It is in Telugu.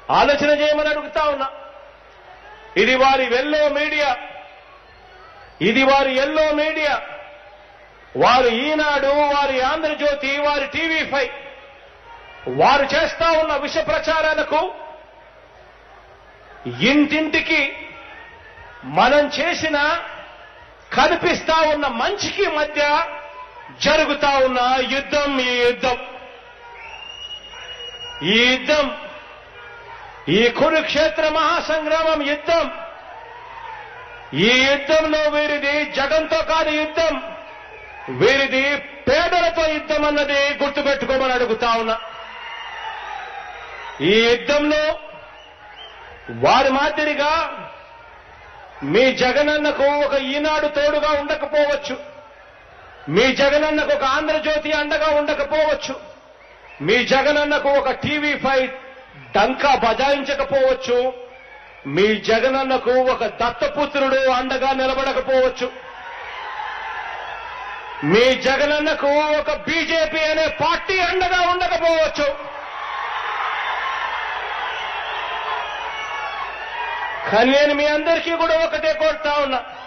ఆలోచన చేయమని అడుగుతా ఉన్నా ఇది వారి వెల్లో మీడియా ఇది వారి ఎల్లో మీడియా వారు ఈనాడు వారి ఆంధ్రజ్యోతి వారి టీవీ ఫైవ్ వారు చేస్తా ఉన్న విష ప్రచారాలకు ఇంటింటికి మనం చేసిన కనిపిస్తా ఉన్న మంచికి మధ్య జరుగుతా ఉన్న యుద్ధం ఈ యుద్ధం ఈ యుద్ధం ఈ కురుక్షేత్ర మహాసంగ్రామం యుద్ధం ఈ యుద్ధంలో వీరిది జగంతో కాని యుద్ధం వీరిది పేదలతో యుద్ధం అన్నది గుర్తుపెట్టుకోమని అడుగుతా ఉన్నా ఈ యుద్ధంలో వారి మాదిరిగా మీ జగనన్నకు ఒక ఈనాడు తోడుగా ఉండకపోవచ్చు మీ జగనన్నకు ఒక ఆంధ్రజ్యోతి అండగా ఉండకపోవచ్చు మీ జగనన్నకు ఒక టీవీ ఫైవ్ డంకా బజాయించకపోవచ్చు మీ జగనన్నకు ఒక దత్తపుత్రుడు అండగా నిలబడకపోవచ్చు మీ జగనన్నకు ఒక బీజేపీ అనే పార్టీ అండగా ఉండకపోవచ్చు కానీ నేను మీ అందరికీ కూడా ఒకటే కోరుతా ఉన్నా